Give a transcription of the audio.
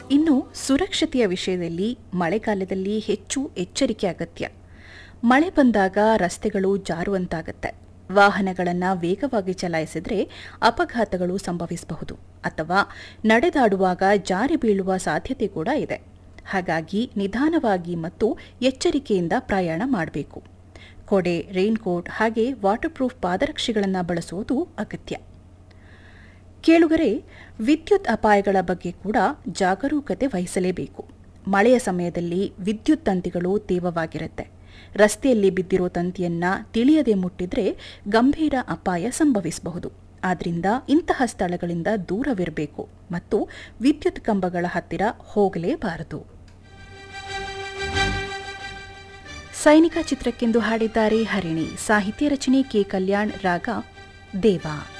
ಇನ್ನು ಸುರಕ್ಷತೆಯ ವಿಷಯದಲ್ಲಿ ಮಳೆಗಾಲದಲ್ಲಿ ಹೆಚ್ಚು ಎಚ್ಚರಿಕೆ ಅಗತ್ಯ ಮಳೆ ಬಂದಾಗ ರಸ್ತೆಗಳು ಜಾರುವಂತಾಗತ್ತೆ ವಾಹನಗಳನ್ನು ವೇಗವಾಗಿ ಚಲಾಯಿಸಿದ್ರೆ ಅಪಘಾತಗಳು ಸಂಭವಿಸಬಹುದು ಅಥವಾ ನಡೆದಾಡುವಾಗ ಜಾರಿ ಬೀಳುವ ಸಾಧ್ಯತೆ ಕೂಡ ಇದೆ ಹಾಗಾಗಿ ನಿಧಾನವಾಗಿ ಮತ್ತು ಎಚ್ಚರಿಕೆಯಿಂದ ಪ್ರಯಾಣ ಮಾಡಬೇಕು ಕೊಡೆ ರೈನ್ಕೋಟ್ ಹಾಗೆ ವಾಟರ್ ಪ್ರೂಫ್ ಪಾದರಕ್ಷೆಗಳನ್ನು ಬಳಸುವುದು ಅಗತ್ಯ ಕೇಳುಗರೆ ವಿದ್ಯುತ್ ಅಪಾಯಗಳ ಬಗ್ಗೆ ಕೂಡ ಜಾಗರೂಕತೆ ವಹಿಸಲೇಬೇಕು ಮಳೆಯ ಸಮಯದಲ್ಲಿ ವಿದ್ಯುತ್ ತಂತಿಗಳು ತೇವವಾಗಿರುತ್ತೆ ರಸ್ತೆಯಲ್ಲಿ ಬಿದ್ದಿರೋ ತಂತಿಯನ್ನ ತಿಳಿಯದೆ ಮುಟ್ಟಿದ್ರೆ ಗಂಭೀರ ಅಪಾಯ ಸಂಭವಿಸಬಹುದು ಆದ್ರಿಂದ ಇಂತಹ ಸ್ಥಳಗಳಿಂದ ದೂರವಿರಬೇಕು ಮತ್ತು ವಿದ್ಯುತ್ ಕಂಬಗಳ ಹತ್ತಿರ ಹೋಗಲೇಬಾರದು ಸೈನಿಕ ಚಿತ್ರಕ್ಕೆಂದು ಹಾಡಿದ್ದಾರೆ ಹರಿಣಿ ಸಾಹಿತ್ಯ ರಚನೆ ಕೆ ಕಲ್ಯಾಣ್ ರಾಗ ದೇವಾ